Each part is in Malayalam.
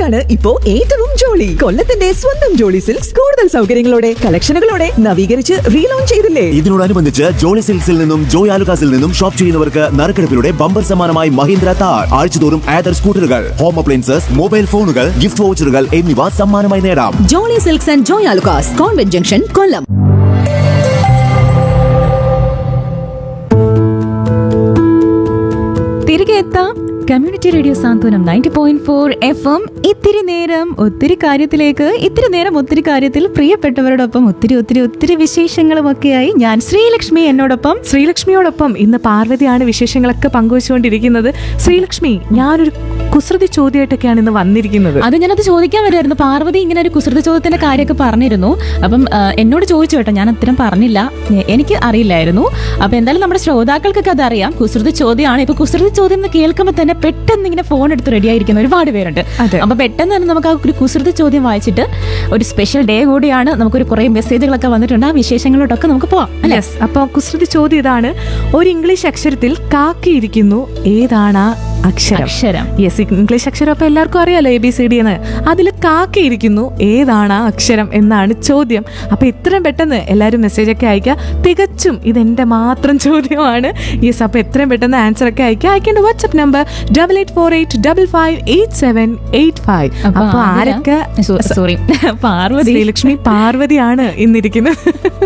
ആണ് ഇപ്പോ ഏറ്റവും ജോളി കൊല്ലത്തിന്റെ സ്വന്തം ജോളി സിൽക്സ് കൂടുതൽ സൗകര്യങ്ങളോടെ കളക്ഷനുകളോടെ നവീകരിച്ച് റീലോഞ്ച് ചെയ്തില്ലേ ഇതിനോടനുബന്ധിച്ച് ജോളി സിൽക്സിൽ നിന്നും ജോയ് ആലുകാസിൽ നിന്നും ഷോപ്പ് ചെയ്യുന്നവർക്ക് നറുക്കെടുപ്പിലൂടെ ബമ്പർ സമ്മാനമായി മഹീന്ദ്ര താർ ആഴ്ചതോറും ആദർ സ്കൂട്ടറുകൾ ഹോം അപ്ലയൻസസ് മൊബൈൽ ഫോണുകൾ ഗിഫ്റ്റ് വൗച്ചറുകൾ എന്നിവ സമ്മാനമായി നേടാം Jolly Silks and Joy Alukkas convent junction Kollam തിരികെ എത്താം community radio Santhwanam ninety point four F M ഇത്തിരി നേരം ഒത്തിരി കാര്യത്തിലേക്ക് ഇത്തിരി നേരം ഒത്തിരി കാര്യത്തിൽ പ്രിയപ്പെട്ടവരോടൊപ്പം ഒത്തിരി ഒത്തിരി ഒത്തിരി വിശേഷങ്ങളുമൊക്കെയായി ഞാൻ ശ്രീലക്ഷ്മി എന്നോടൊപ്പം ശ്രീലക്ഷ്മിയോടൊപ്പം ഇന്ന് പാർവതിയാണ് വിശേഷങ്ങളൊക്കെ പങ്കുവച്ചുകൊണ്ടിരിക്കുന്നത് ശ്രീലക്ഷ്മി ഞാനൊരു കുസൃതി ചോദ്യമായിട്ടൊക്കെയാണ് ഇന്ന് വന്നിരിക്കുന്നത് അത് ഞാനത് ചോദിക്കാൻ വരുമായിരുന്നു പാർവതി ഇങ്ങനെ ഒരു കുസൃത ചോദ്യത്തിന്റെ കാര്യമൊക്കെ പറഞ്ഞിരുന്നു അപ്പം ആ, എന്നോട് ചോദിച്ചു കേട്ടോ ഞാൻ അത്തരം പറഞ്ഞില്ല എ- എനിക്ക് അറിയില്ലായിരുന്നു അപ്പൊ എന്തായാലും നമ്മുടെ ശ്രോതാക്കൾക്കൊക്കെ അത് അറിയാം കുസൃതി ചോദ്യമാണ് ഇപ്പൊ കുസൃതി ചോദ്യം എന്ന് കേൾക്കുമ്പോൾ തന്നെ പെട്ടെന്ന് ഇങ്ങനെ ഫോൺ എടുത്ത് റെഡി ആയിരിക്കുന്ന ഒരുപാട് പേരുണ്ട് അതെ. അപ്പൊ പെട്ടെന്ന് തന്നെ നമുക്ക് ആ ഒരു കുസൃതി ചോദ്യം വായിച്ചിട്ട് ഒരു സ്പെഷ്യൽ ഡേ കൂടിയാണ് നമുക്കൊരു കുറെ മെസ്സേജുകളൊക്കെ വന്നിട്ടുണ്ട് ആ വിശേഷങ്ങളോട്ടൊക്കെ നമുക്ക് പോവാം അല്ലെ യെസ് അപ്പൊ കുസൃതി ചോദ്യം ഇതാണ് ഒരു ഇംഗ്ലീഷ് അക്ഷരത്തിൽ കാക്കിയിരിക്കുന്നു ഏതാണ് ആ അക്ഷരം അക്ഷരം യെസ് ഇംഗ്ലീഷ് അക്ഷരം അപ്പൊ എല്ലാവർക്കും അറിയാലോ എ ബി സി ഡി എന്ന് അതിൽ കാക്കിയിരിക്കുന്നു ഏതാണ് ആ അക്ഷരം എന്നാണ് ചോദ്യം അപ്പൊ ഇത്രയും പെട്ടെന്ന് എല്ലാവരും മെസ്സേജ് ഒക്കെ അയക്കുക തികച്ചും ഇതെന്റെ മാത്രം ചോദ്യമാണ് യെസ് അപ്പൊ എത്രയും പെട്ടെന്ന് ആൻസർ ഒക്കെ അയക്കുക അയക്കേണ്ട WhatsApp number double eight four eight double five eight seven eight five അപ്പൊ ആരൊക്കെ സോറി പാർവതി ശ്രീലക്ഷ്മി പാർവതിയാണ് ഇന്നിരിക്കുന്നത്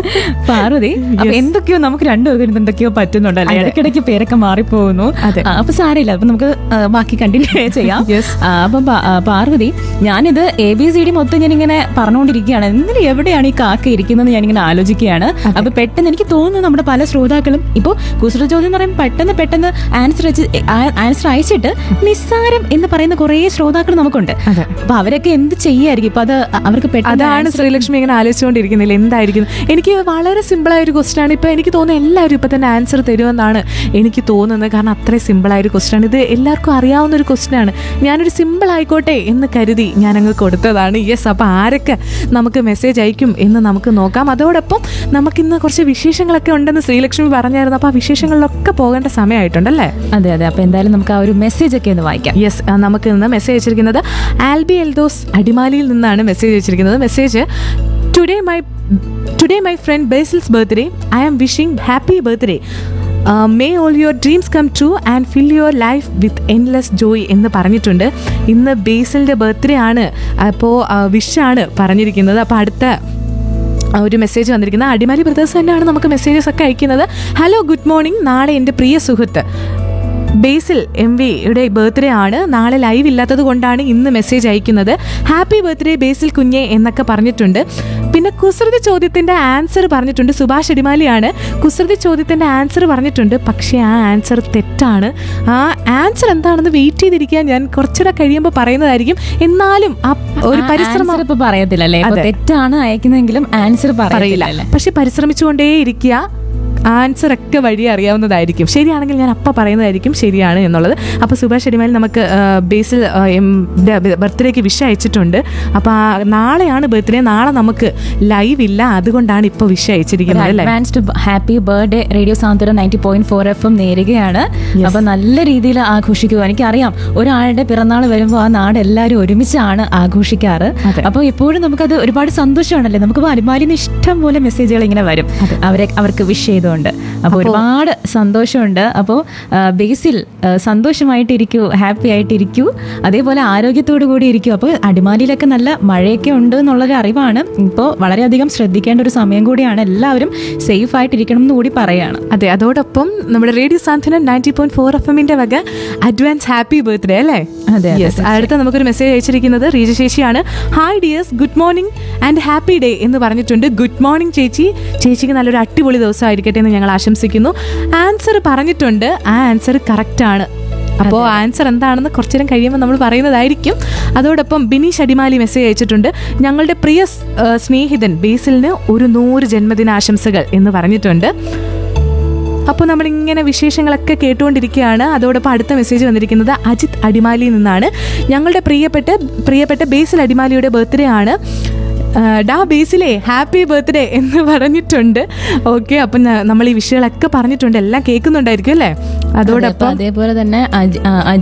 പാർവതി അപ്പൊ എന്തൊക്കെയോ നമുക്ക് രണ്ടുപേരും എന്തൊക്കെയോ പറ്റുന്നുണ്ടല്ലേ അതെ. ഇടയ്ക്കിടയ്ക്ക് പേരൊക്കെ മാറിപ്പോകുന്നു അതെ. ആ, അപ്പൊ സാരമില്ല അപ്പൊ നമുക്ക് ആ, ബാക്കി കണ്ടിന്യൂ ചെയ്യാം Yes. ആ, അപ്പൊ പാ- ആ, പാർവതി ഞാനിത് എ ബി സി ഡി മൊത്തം ഞാനിങ്ങനെ പറഞ്ഞുകൊണ്ടിരിക്കുകയാണ് എന്തിന് എവിടെയാണ് ഈ കാക്ക ഇരിക്കുന്നത് ഞാനിങ്ങനെ ആലോചിക്കുകയാണ് അപ്പൊ പെട്ടെന്ന് എനിക്ക് തോന്നുന്നു നമ്മുടെ പല ശ്രോതാക്കളും ഇപ്പോ കുസൃത ചോദ്യം എന്ന് പറയുമ്പോൾ പെട്ടെന്ന് പെട്ടെന്ന് ആൻസർ ആൻസർ അയച്ചിട്ട് നിസ്സാരം എന്ന് പറയുന്ന കുറേ ശ്രോതാക്കൾ നമുക്കുണ്ട് അതെ. അപ്പൊ അവരൊക്കെ എന്ത് ചെയ്യായിരിക്കും ഇപ്പൊ അത് അവർക്ക് പെട്ടെന്ന് അതാണ് answer- ശ്രീലക്ഷ്മി ഇങ്ങനെ ആലോചിച്ചുകൊണ്ടിരിക്കുന്നില്ല എന്തായിരിക്കും എനിക്ക് വളരെ സിമ്പിൾ ആയ ഒരു ക്വസ്റ്റൻ ആണ് ഇപ്പൊ എനിക്ക് തോന്നുന്നു എല്ലാവരും ഇപ്പൊ തന്നെ ആൻസർ തരുമെന്നാണ് എനിക്ക് തോന്നുന്നത് കാരണം അത്രയും സിമ്പിൾ ആയ ഒരു ക്വസ്റ്റൻ ആണ് ഇത് എല്ലാവർക്കും അറിയാവുന്ന ഒരു ക്വസ്റ്റൻ ആണ് ഞാനൊരു സിമ്പിൾ ആയിക്കോട്ടെ എന്ന് കരുതി ഞാൻ അങ്ങ് കൊടുത്തതാണ് യെസ് അപ്പൊ ആരൊക്കെ നമുക്ക് മെസ്സേജ് അയക്കും എന്ന് നമുക്ക് നോക്കാം അതോടൊപ്പം നമുക്കിന്ന് കുറച്ച് വിശേഷങ്ങളൊക്കെ ഉണ്ടെന്ന് ശ്രീലക്ഷ്മി പറഞ്ഞായിരുന്നു അപ്പൊ ആ വിശേഷങ്ങളിലൊക്കെ പോകേണ്ട സമയമായിട്ടുണ്ടല്ലേ അതെ അതെ അപ്പൊ എന്തായാലും നമുക്ക് ആ ഒരു മെസ്സേജ് ഒക്കെ ഒന്ന് വായിക്കാം യെസ് നമുക്ക് ഇന്ന് മെസ്സേജ് അയച്ചിരിക്കുന്നത് ആൽബി എൽദോസ് അടിമാലിയിൽ നിന്നാണ് മെസ്സേജ് അയച്ചിരിക്കുന്നത് message today my today my friend Basil's birthday I am wishing happy birthday may all your dreams come true and fill your life with endless joy എന്ന് പറഞ്ഞിട്ടുണ്ട് ഇന്ന് ബേസിലിൻ്റെ ബർത്ത്ഡേ ആണ് അപ്പോൾ വിഷാണ് പറഞ്ഞിരിക്കുന്നത് അപ്പോൾ അടുത്ത ആ ഒരു മെസ്സേജ് വന്നിരിക്കുന്നത് അടിമാലി ബ്രദേഴ്സ് തന്നെയാണ് നമുക്ക് മെസ്സേജസ് ഒക്കെ അയക്കുന്നത് ഹലോ ഗുഡ് മോർണിംഗ് നാളെ എൻ്റെ പ്രിയ സുഹൃത്ത് ബേസിൽ എം വിയുടെ ബർത്ത്ഡേ ആണ് നാളെ ലൈവ് ഇല്ലാത്തത് കൊണ്ടാണ് ഇന്ന് മെസ്സേജ് അയക്കുന്നത് ഹാപ്പി ബർത്ത്ഡേ ബേസിൽ കുഞ്ഞെ എന്നൊക്കെ പറഞ്ഞിട്ടുണ്ട് പിന്നെ കുസൃതി ചോദ്യത്തിന്റെ ആൻസർ പറഞ്ഞിട്ടുണ്ട് സുഭാഷ് അടിമാലിയാണ് കുസൃതി ചോദ്യത്തിന്റെ ആൻസർ പറഞ്ഞിട്ടുണ്ട് പക്ഷേ ആ ആൻസർ തെറ്റാണ് ആ ആൻസർ എന്താണെന്ന് വെയിറ്റ് ചെയ്തിരിക്കാൻ ഞാൻ കുറച്ചുകൂടെ കഴിയുമ്പോൾ പറയുന്നതായിരിക്കും എന്നാലും ആ ഒരു പരിശ്രമം ആൻസർ ഇപ്പൊ പറയത്തില്ലല്ലേ ഇപ്പൊ അതെ. തെറ്റാണ് അയക്കുന്നെങ്കിലും ആൻസർ പറയില്ല പറയില്ല പക്ഷെ പരിശ്രമിച്ചുകൊണ്ടേ ഇരിക്കുക ആൻസർ ഒക്കെ വഴി അറിയാവുന്നതായിരിക്കും ശരിയാണെങ്കിൽ ഞാൻ അപ്പം പറയുന്നതായിരിക്കും ശരിയാണ് എന്നുള്ളത് അപ്പോൾ സുഭാഷ് അടിമാലി നമുക്ക് ആ, ബേസിൽ ബർത്ത്ഡേക്ക് വിഷ അയച്ചിട്ടുണ്ട് അപ്പോൾ നാളെയാണ് ബർത്ത്ഡേ നാളെ നമുക്ക് ലൈവ് ഇല്ല അതുകൊണ്ടാണ് ഇപ്പോൾ വിഷ അയച്ചിരിക്കുന്നത് അല്ലേ advanced happy birthday radio Santhwanam ninety point four F M നേരുകയാണ് അപ്പൊ നല്ല രീതിയിൽ ആഘോഷിക്കുക എനിക്കറിയാം ഒരാളുടെ പിറന്നാൾ വരുമ്പോൾ ആ നാട് എല്ലാവരും ഒരുമിച്ചാണ് ആഘോഷിക്കാറ് അതെ. അപ്പൊ എപ്പോഴും നമുക്കത് ഒരുപാട് സന്തോഷമാണല്ലേ നമുക്ക് അടിമാലിന്ന് ഇഷ്ടം പോലെ മെസ്സേജുകൾ ഇങ്ങനെ വരും അവരെ അവർക്ക് വിഷ് ചെയ്തുകൊണ്ട് അപ്പോൾ ഒരുപാട് സന്തോഷമുണ്ട് അപ്പോൾ ബേസിൽ ആ, സന്തോഷമായിട്ടിരിക്കൂ ഹാപ്പി ആയിട്ടിരിക്കൂ അതേപോലെ ആരോഗ്യത്തോടു കൂടി ഇരിക്കൂ അപ്പോൾ അടിമാലിയിലൊക്കെ നല്ല മഴയൊക്കെ ഉണ്ട് എന്നുള്ളൊരു അറിവാണ് ഇപ്പോൾ വളരെയധികം ശ്രദ്ധിക്കേണ്ട ഒരു സമയം കൂടിയാണ് എല്ലാവരും സേഫ് ആയിട്ടിരിക്കണം എന്ന് കൂടി പറയാണ് അതെ അതോടൊപ്പം നമ്മുടെ radio Santhwanam ninety point four F എമ്മിന്റെ വക അഡ്വാൻസ് ഹാപ്പി ബർത്ത്ഡേ അല്ലേ അതെ, അതെ, യെസ് അടുത്ത നമുക്കൊരു മെസ്സേജ് അയച്ചിരിക്കുന്നത് റീജശേഷിയാണ് hi dears good morning and happy day എന്ന് പറഞ്ഞിട്ടുണ്ട് ഗുഡ് മോർണിംഗ് ചേച്ചി ചേച്ചിക്ക് നല്ലൊരു അടിപൊളി ദിവസമായിരിക്കട്ടെ എന്ന് ഞങ്ങൾ ആശംസിക്കുന്നു ആൻസർ പറഞ്ഞിട്ടുണ്ട് ആ ആൻസർ കറക്റ്റ് ആണ് അപ്പോൾ ആൻസർ എന്താണെന്ന് കുറച്ചു നേരം കഴിയുമ്പോൾ നമ്മൾ പറയുന്നതായിരിക്കും അതോടൊപ്പം ബിനീഷ് അടിമാലി മെസ്സേജ് അയച്ചിട്ടുണ്ട് ഞങ്ങളുടെ പ്രിയ സ്- ആ, സ്നേഹിതൻ ബേസിലിന് ഒരു നൂറ് ജന്മദിനാശംസകൾ എന്ന് പറഞ്ഞിട്ടുണ്ട് അപ്പോൾ നമ്മൾ ഇങ്ങനെ വിശേഷങ്ങളൊക്കെ കേട്ടുകൊണ്ടിരിക്കുകയാണ് അതോടൊപ്പം അടുത്ത മെസ്സേജ് വന്നിരിക്കുന്നത് അജിത് അടിമാലിയിൽ നിന്നാണ് ഞങ്ങളുടെ പ്രിയപ്പെട്ട പ്രിയപ്പെട്ട ബേസിൽ അടിമാലിയുടെ ബർത്ത്ഡേ ആണ് ആ, ഡാ ബേസിലെ ഹാപ്പി ബർത്ത്ഡേ എന്ന് പറഞ്ഞിട്ടുണ്ട് ഓക്കെ അപ്പം ന- നമ്മൾ ഈ വിഷയങ്ങളൊക്കെ പറഞ്ഞിട്ടുണ്ട് എല്ലാം കേൾക്കുന്നുണ്ടായിരിക്കും അല്ലേ അതെ, അപ്പൊ അതോടൊപ്പം അതേപോലെ തന്നെ അജ്- ആ,